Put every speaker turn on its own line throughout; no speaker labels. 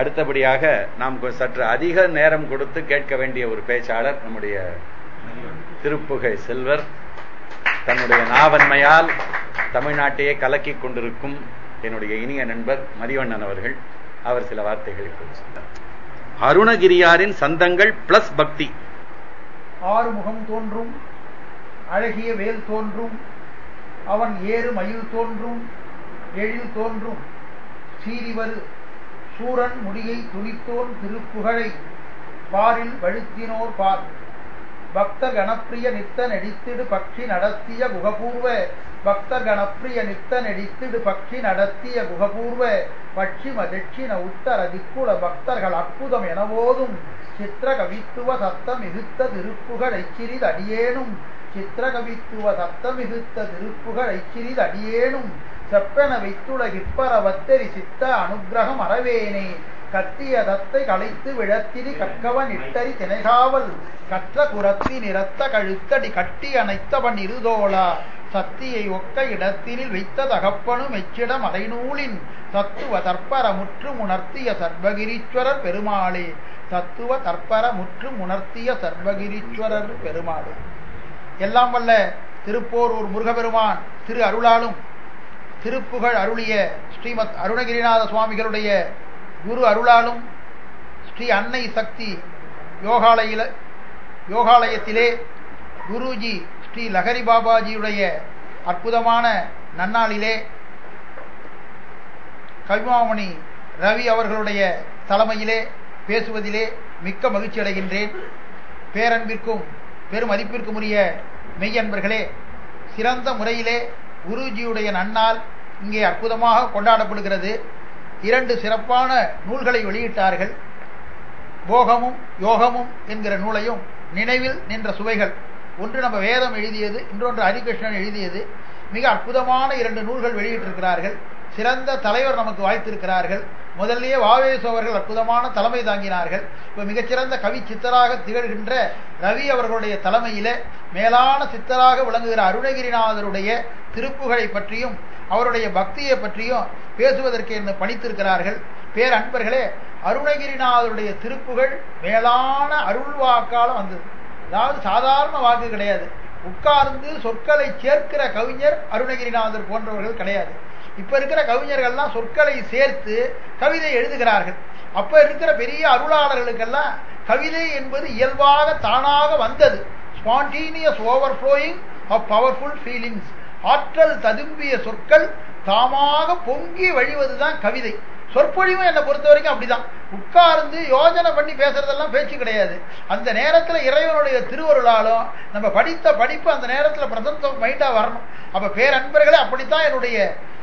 அடுத்தபடியாக நாம் கொ- சற்று அதிக நேரம் கொடுத்து கேட்க வேண்டிய ஒரு பேச்சாளர் நம்முடைய திருப்புகை செல்வர் தன்னுடைய நாவன்மையால் தமிழ்நாட்டையே கலக்கிக் கொண்டிருக்கும் என்னுடைய இனிய நண்பர் மதிவண்ணன் அவர்கள் அவர் சில வார்த்தைகளை கூறி சொன்னார் அருணகிரியாரின் சந்தங்கள் பிளஸ் பக்தி
ஆறு முகம் தோன்றும் அழகிய வேல் தோன்றும் அவன் ஏறு மயில் தோன்றும் எழில் தோன்றும் சீரிவரு சூரன் முடியை துணித்தோன் திருப்புகழை பாரில் வழுத்தினோர் பார் பக்தர் கணப்பிரிய நித்த நெடித்திடு பக்ஷி நடத்திய குகபூர்வ பக்தர் கணப்பிரிய நித்த நெடித்திடு பக்ஷி நடத்திய குகபூர்வ பட்சிம தட்சிண உத்தர திக்குல பக்தர்கள் அற்புதம் எனவோதும் சித்திர கவித்துவ சத்தம் மிகுத்த திருப்புகழ் ஐச்சிறிது அடியேனும் சித்திர கவித்துவ சத்தம் மிகுத்த திருப்புகழ் ஐச்சிறிது அடியேனும் செப்பென வைத்துட கிப்பர வத்தரி சித்த அனுக்கிரகம் அறவேனே கத்திய தத்தை களைத்து விழத்திரி கற்கவன் இட்டரி திணைகாவல் கற்ற குரத்தி நிறத்த கழுத்தடி கட்டி அணைத்தவன் இருதோளா சத்தியை ஒக்க இடத்தினில் வைத்த தகப்பனும் எச்சிட மறைநூலின் தத்துவ தற்பர முற்று உணர்த்திய சர்வகிரீஸ்வரர் பெருமாளே தத்துவ தற்பர முற்று உணர்த்திய சர்வகிரீஸ்வரர் பெருமாளே எல்லாம் வல்ல திருப்போரூர் முருகபெருமான் திரு அருளாலும் திருப்புகழ் அருளிய ஸ்ரீமத் அருணகிரிநாத சுவாமிகளுடைய குரு அருளாலும் ஸ்ரீ அன்னை சக்தி யோகாலயில யோகாலயத்திலே குருஜி ஸ்ரீ லகரி பாபாஜியுடைய அற்புதமான நன்னாளிலே கவிமாமணி ரவி அவர்களுடைய தலைமையிலே பேசுவதிலே மிக்க மகிழ்ச்சி அடைகின்றேன் பேரன்பிற்கும் பெருமதிப்பிற்கும் உரிய மெய்யன்பர்களே சிறந்த முறையிலே குருஜியுடைய நன்னாள் இங்கே அற்புதமாக கொண்டாடப்படுகிறது இரண்டு சிறப்பான நூல்களை வெளியிட்டார்கள் போகமும் யோகமும் என்கிற நூலையும் நினைவில் நின்ற சுவைகள் ஒன்று நம்ம வேதம் எழுதியது இன்னொன்று ஹரிகிருஷ்ணன் எழுதியது மிக அற்புதமான இரண்டு நூல்கள் வெளியிட்டிருக்கிறார்கள் சிறந்த தலைவர் நமக்கு வாய்த்திருக்கிறார்கள் முதல்லயே வாவேசு அவர்கள் அற்புதமான தலைமை தாங்கினார்கள் இப்ப மிகச்சிறந்த கவி சித்தராக திகழ்கின்ற ரவி அவர்களுடைய தலைமையில மேலான சித்தராக விளங்குகிற அருணகிரிநாதருடைய திருப்புகளை பற்றியும் அவருடைய பக்தியை பற்றியும் பேசுவதற்கு என்று பணித்திருக்கிறார்கள் பேர் அன்பர்களே அருணகிரிநாதருடைய திருப்புகள் மேலான அருள் வாக்கால வந்தது அதாவது சாதாரண வாக்கு கிடையாது உட்கார்ந்து சொற்களை சேர்க்கிற கவிஞர் அருணகிரிநாதர் போன்றவர்கள் கிடையாது இப்ப இருக்கிற கவிஞர்கள்லாம் சொற்களை சேர்த்து கவிதை எழுதுகிறார்கள் அப்ப இருக்கிற பெரிய அருளாளர்களுக்கெல்லாம் கவிதை என்பது இயல்பாக தானாக வந்தது spontaneous over flowing of powerful feelings ஆற்றல் ததும்பிய சொற்கள் தாமாக பொங்கி வழிவதுதான் கவிதை சொற்பொழிவும் என்னை பொறுத்த வரைக்கும் அப்படிதான் உட்கார்ந்து யோஜனை பண்ணி பேசுறதெல்லாம் பேச்சு கிடையாது அந்த நேரத்துல இறைவனுடைய திருவருளாலும் நம்ம படித்த படிப்பு அந்த நேரத்துல பிரசன்ட் மைண்டா வரணும் அப்ப பேரன்பர்களே அப்படித்தான் என்னுடைய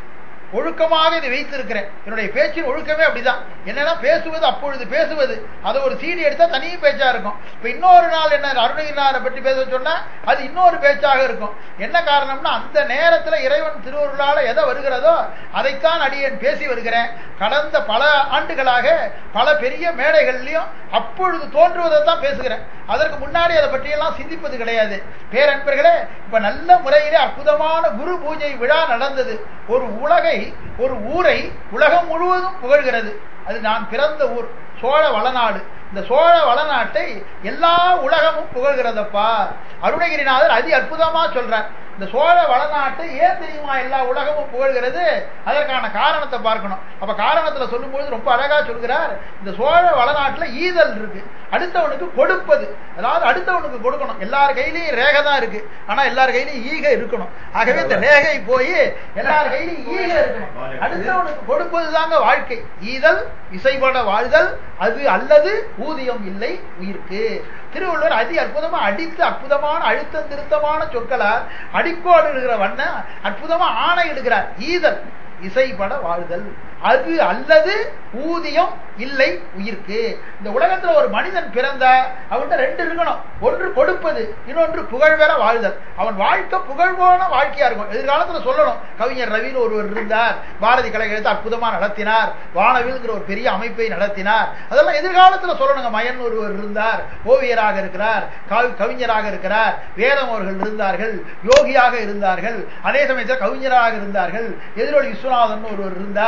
ஒழுக்கமாக இதை வைத்திருக்கிறேன் என்னுடைய பேச்சின் ஒழுக்கமே அப்படிதான் என்னன்னா பேசுவது அப்பொழுது பேசுவது அதை ஒரு சீடி எடுத்தா தனி பேச்சா இருக்கும் இப்ப இன்னொரு நாள் என்ன அருணகிரிநாதரை பற்றி பேச சொன்னா அது இன்னொரு பேச்சாக இருக்கும் என்ன காரணம்னா அந்த நேரத்துல இறைவன் திருவருளால எதை வருகிறதோ அதைத்தான் அடியேன் பேசி வருகிறேன் கடந்த பல ஆண்டுகளாக பல பெரிய மேடைகள்லயும் அப்பொழுது தோன்றுவதை தான் பேசுகிறேன் அதற்கு முன்னாடி அதை பற்றியெல்லாம் சிந்திப்பது கிடையாது பேரன்பர்களே இப்ப நல்ல முறையிலே அற்புதமான குரு பூஜை விழா நடந்தது ஒரு உலகை ஒரு ஊரை உலகம் முழுவதும் புகழ்கிறது அது நான் பிறந்த ஊர் சோழ வளநாடு இந்த சோழ வளநாட்டை எல்லா உலகமும் புகழ்கிறதப்பா அருணகிரிநாதர் அதி அற்புதமா சொல்றார் இந்த சோழ வளநாட்டை ஏன் தெரியுமா எல்லா உலகமும் புகழ்கிறது அதற்கான காரணத்தை பார்க்கணும் அப்ப காரணத்துல சொல்லும்போது ரொம்ப அழகா சொல்கிறார் இந்த சோழ வளநாட்டுல ஈதல் இருக்கு அடுத்தவனுக்கு கொடுப்பது அதாவது அடுத்தவனுக்கு கொடுக்கணும் எல்லார் கையிலையும் ரேகை தான் இருக்கு ஆனா எல்லார் கையிலையும் ஈகை இருக்கணும் ஆகவே இந்த ரேகை போய் எல்லார் கையிலையும் ஈகை இருக்கணும் அடுத்தவனுக்கு கொடுப்பது தாங்க வாழ்க்கை ஈதல் இசைப்பட வாழ்தல் அது அல்லது ஊதியம் இல்லை உயிர்க்கு திருவள்ளுவர் அதி அற்புதமா அடித்து அற்புதமான அழுத்தம் திருத்தமான சொற்களால் அடிக்கோடு இடுகிற வண்ண அற்புதமா ஆணை இடுகிறார் ஈதல் இசைப்பட வாழ்தல் அது அல்லது ஊதியம் இல்லை உயிர்க்கு இந்த உலகத்துல ஒரு மனிதன் பிறந்த அவன்கிட்ட ரெண்டு இருக்கணும் ஒன்று கொடுப்பது இன்னொன்று புகழ் பெற வாழ்தல் அவன் வாழ்க்கை புகழ் போன வாழ்க்கையா இருக்கும் எதிர்காலத்துல சொல்லணும் கவிஞர் ரவின்னு ஒருவர் இருந்தார் பாரதி கலைஞரத்தை அற்புதமா நடத்தினார் வானவில்ங்கிற ஒரு பெரிய அமைப்பை நடத்தினார் அதெல்லாம் எதிர்காலத்துல சொல்லணுங்க மயன் ஒருவர் இருந்தார் ஓவியராக இருக்கிறார் கவி- கவிஞராக இருக்கிறார் வேதம் அவர்கள் இருந்தார்கள் யோகியாக இருந்தார்கள் அதே சமயத்தில் கவிஞராக இருந்தார்கள் எதிரொலி விஸ்வநாதன் ஒருவர் இருந்தார்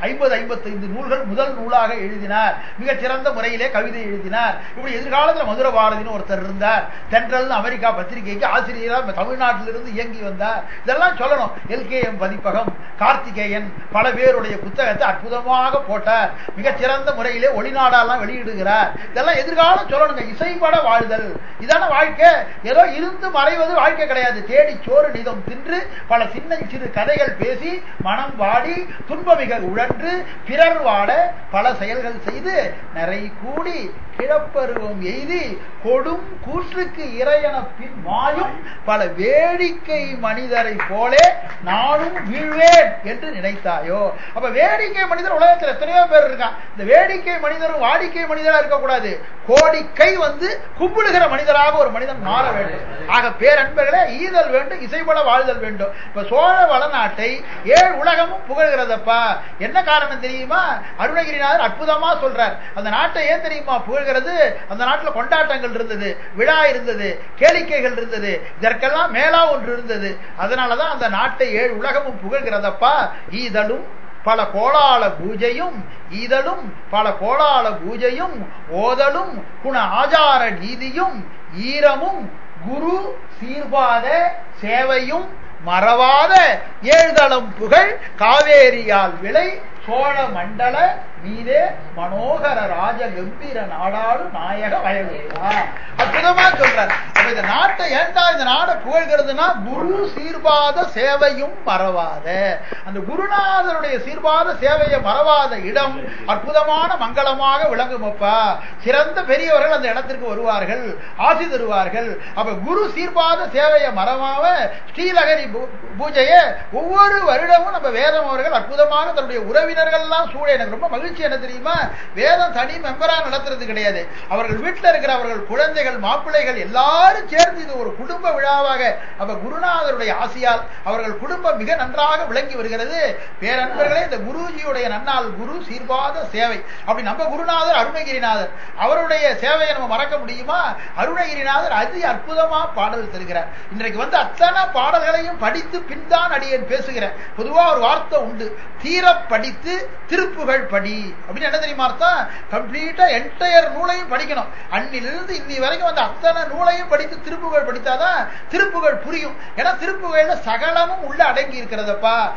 ஐம்பது ஐம்பத்தைந்து நூல்கள் முதல் நூலாக எழுதினார் மிகச் சிறந்த முறையிலே கவிதை எழுதினார் இப்படி எதிர்காலத்துல மதுர பாரதின்னு ஒருத்தர் இருந்தார் தென்றல் அமெரிக்கா பத்திரிகைக்கு ஆசிரியராக தமிழ்நாட்டிலிருந்து இயங்கி வந்தார் இதெல்லாம் சொல்லணும் எல்கேஎம் பதிப்பகம் கார்த்திகேயன் பல பேருடைய புத்தகத்தை அற்புதமாக போட்டார் மிகச் சிறந்த முறையிலே ஒளிநாடாலாம் வெளியிடுகிறார் இதெல்லாம் எதிர்காலம் சொல்லணுங்க இசைப்பட வாழ்தல் இதான வாழ்க்கை ஏதோ இருந்து மறைவது வாழ்க்கை கிடையாது தேடி சோறு நிதம் தின்று பல சின்னஞ்சிறு கதைகள் பேசி மனம் வாடி துன்பமிக உழன்று பிறர் வாட பல செயல்கள் செய்து நிறை கூடி கிழப்பருவம் எய்தி கொடும் கூற்றுக்கு இறையன பின் மாயும் பல வேடிக்கை மனிதரை போலே நானும் வீழ்வேன் என்று நினைத்தாயோ அப்ப வேடிக்கை மனிதர் உலகத்தில் எத்தனையோ பேர் இருக்கான் இந்த வேடிக்கை மனிதரும் வாடிக்கை மனிதரா இருக்கக்கூடாது கோடிக்கை வந்து கும்பிடுகிற மனிதராக ஒரு மனிதன் மாற வேண்டும் ஆக பேரன்பர்களே ஈதல் வேண்டும் இசைப்பட வாழ்தல் வேண்டும் இப்ப சோழ வளநாட்டை ஏழு உலகமும் புகழ்கிறதப்பா என்ன காரணம் தெரியுமா அருணகிரிநாதர் அற்புதமா சொல்றார் அந்த நாட்டை ஏன் தெரியுமா புகழ்கிறது அந்த நாட்டுல கொண்டாட்டங்கள் இருந்தது விழா இருந்தது கேளிக்கைகள் இருந்தது இதற்கெல்லாம் மேலா ஒன்று இருந்தது அதனாலதான் அந்த நாட்டை ஏழு உலகமும் புகழ்கிறதப்பா ஈதலும் பல கோளாள பூஜையும் ஈதலும் பல கோளாள பூஜையும் ஓதலும் குண ஆச்சார நீதியும் ஈரமும் குரு சீர்பாத சேவையும் மறவாத ஏழ்தளம் புகழ் காவேரியால் விளை சோழ மண்டல மீதே மனோகர ராஜ கம்பீர நாடாடு நாயக வயலுலா அற்புதமா சொல்றார் அப்ப இந்த நாட்டை ஏண்டா இந்த நாடை புகழ்கிறதுனா குரு சீர்பாத சேவையும் மறவாத அந்த குருநாதருடைய சீர்பாத சேவையை மறவாத இடம் அற்புதமான மங்களமாக விளங்குமப்பா சிறந்த பெரியவர்கள் அந்த இடத்திற்கு வருவார்கள் ஆசி தருவார்கள் அப்ப குரு சீர்பாத சேவையை மறவாம ஸ்ரீலகரி பூஜையை ஒவ்வொரு வருடமும் நம்ம வேதம் அவர்கள் அற்புதமாக தன்னுடைய உறவினர்கள் எல்லாம் சூழ எனக்கு ரொம்ப மகிழ்ச்சி என்ன தெரியுமா வேதம் தனி மெம்பரா நடத்துறது கிடையாது அவர்கள் வீட்டில் இருக்கிற அவர்கள் குழந்தைகள் மாப்பிள்ளைகள் எல்லாரும் சேர்ந்து இது ஒரு குடும்ப விழாவாக அப்ப குருநாதருடைய ஆசியால் அவர்கள் குடும்பம் மிக நன்றாக விளங்கி வருகிறது பேரன்பர்களே இந்த குருஜியுடைய நன்னால் குரு சீர்பாத சேவை அப்படி நம்ம குருநாதர் அருணகிரிநாதர் அவருடைய சேவையை நம்ம மறக்க முடியுமா அருணகிரிநாதர் அதி அற்புதமா பாடல் தருகிறார் இன்றைக்கு வந்து அத்தனை பாடல்களையும் படித்து பின்தான் அடியேன் பேசுகிறேன் பொதுவா ஒரு வார்த்தை உண்டு தீர படித்து திருப்புகள் படி அப்படின்னு என்ன தெரியுமா அர்த்தம் கம்ப்ளீட்டா என்டையர் நூலையும் படிக்கணும் அன்னிலிருந்து இன்னி வரைக்கும் வந்து அத்தனை நூலையும் படித்து திருப்புகள் படித்தாதான் திருப்புகள் புரியும் ஏன்னா திருப்புகள்ல சகலமும் உள்ள அடங்கி இருக்கிறதப்பா